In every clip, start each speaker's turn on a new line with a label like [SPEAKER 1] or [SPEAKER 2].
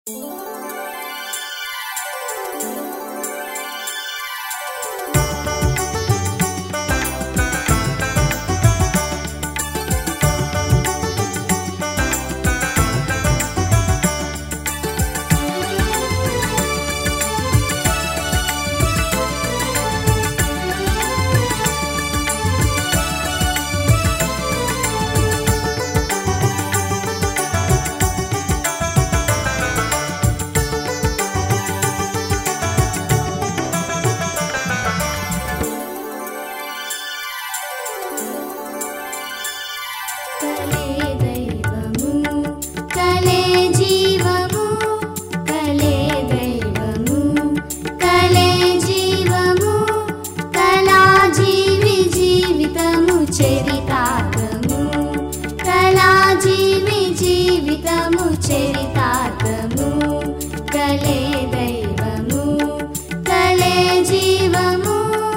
[SPEAKER 1] కలే దైవము కలే జీవము కలే దైవము కలే జీవము కళా జీవి జీవితము చరితార్థము కళా జీవి జీవితము చరితార్థము కలే దైవము కలే జీవము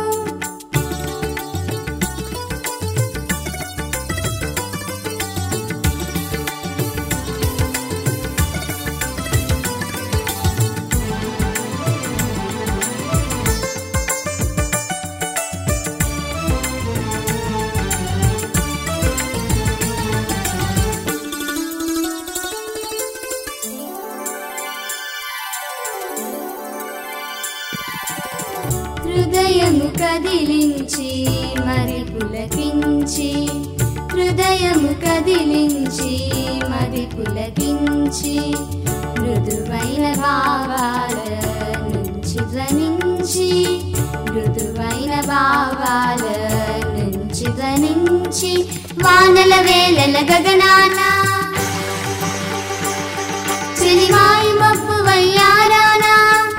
[SPEAKER 1] హృదయము కదిలించి మరి పులకించి హృదయము కదిలించి మరి పులకించి మృదువైన భావాల నుంచి ధ్వనించి మృదువైన భావాల నుంచి ధ్వనించి వానల వేలల గగనాన చెలివాయి మబ్బు వయ్యారానా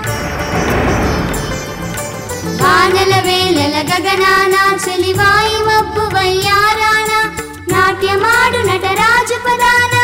[SPEAKER 1] వానల వేలల గగనాన చెలివాయి మబ్బు వయ్యారాన నాట్యమాడు నటరాజు పదాన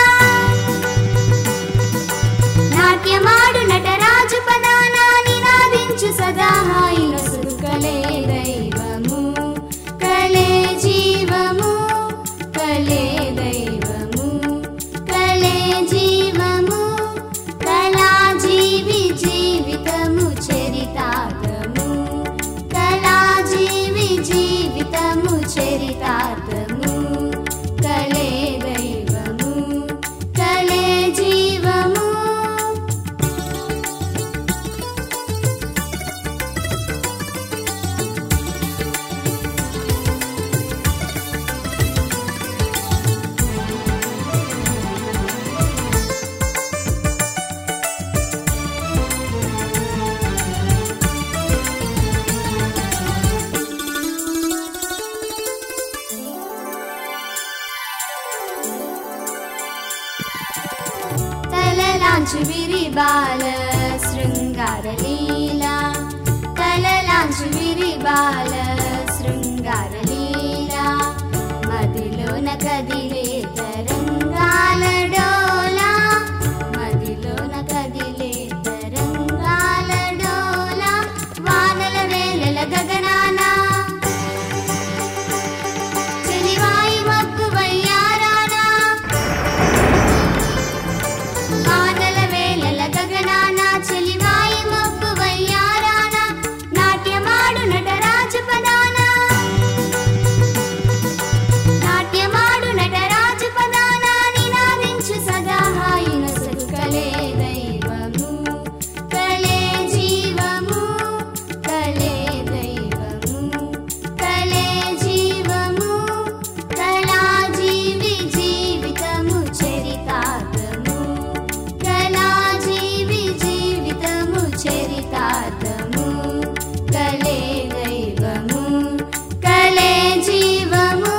[SPEAKER 1] నాట్యమాడు నటరాజు పదాన నినాదించు సదా హాయి నొసగు కలే దైవము కలే జీవము కలే దైవము కలే జీవము కళా జీవి జీవితము చరితార్థము కళా జీవి జీవితము చరితార్థము కలే దైవము కలే జీవము తలలాంచు విరిబాల శృంగార లీలా తలలాంచు విరిబాల శృంగార లీలా మదిలోన కదిలే తరంగాల డోలా మదిలోన కదిలే తరంగాల డోలా వానల వేలల గగనానా చెలివాయి మబ్బు వయ్యారానా వానల వేలల గగనాన చెలివాయి మబ్బు వయ్యారాన నాట్యమాడు నటరాజు పదాన నాట్యమాడు నటరాజు పదాన నినాదించు సదా హాయి నొసగు కలే దైవము కలే జీవము కలే దైవము కలే జీవము కళా జీవి జీవితము చరితార్థము కళా జీవి జీవితము చరితార్థము కలే దైవము కలే జీవము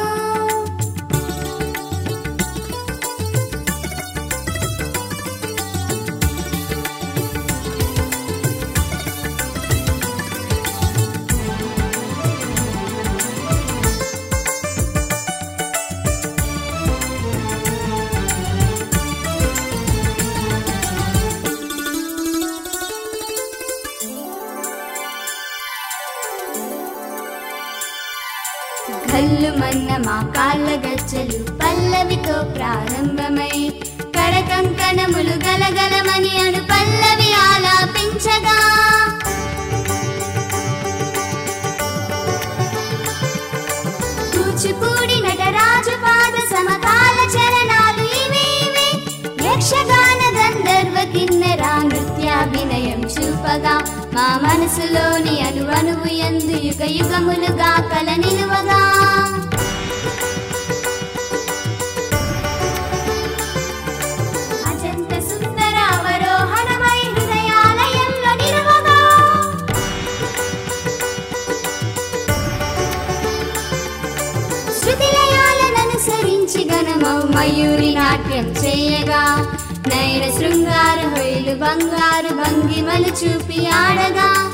[SPEAKER 1] కళ్ళు మన్న మా కాళ్ళ గజ్జలు పల్లవితో ప్రారంభమై కర కరకంకణములు గలగలమని అను పల్లవి ఆలాపించగా కూచిపూడి నటరాజు పాద సమకాల చరణాలు ఇవే ఇవే. యక్షగాన గంధర్వ కిన్నెర నృత్యాభినయం చూపగా మా మనసులోని అను అణువు ఎందు యుగ యుగములుగా కల నిలువగా అజంత సుందర అవరోహణమై హృదయాలయంలో నిలువగా శృతిలయాలననుసరించి గణమౌ మయూరి నాట్యం చేయగా నైర శృంగార హొయలు బంగారు భంగిమలు చూపి ఆడగా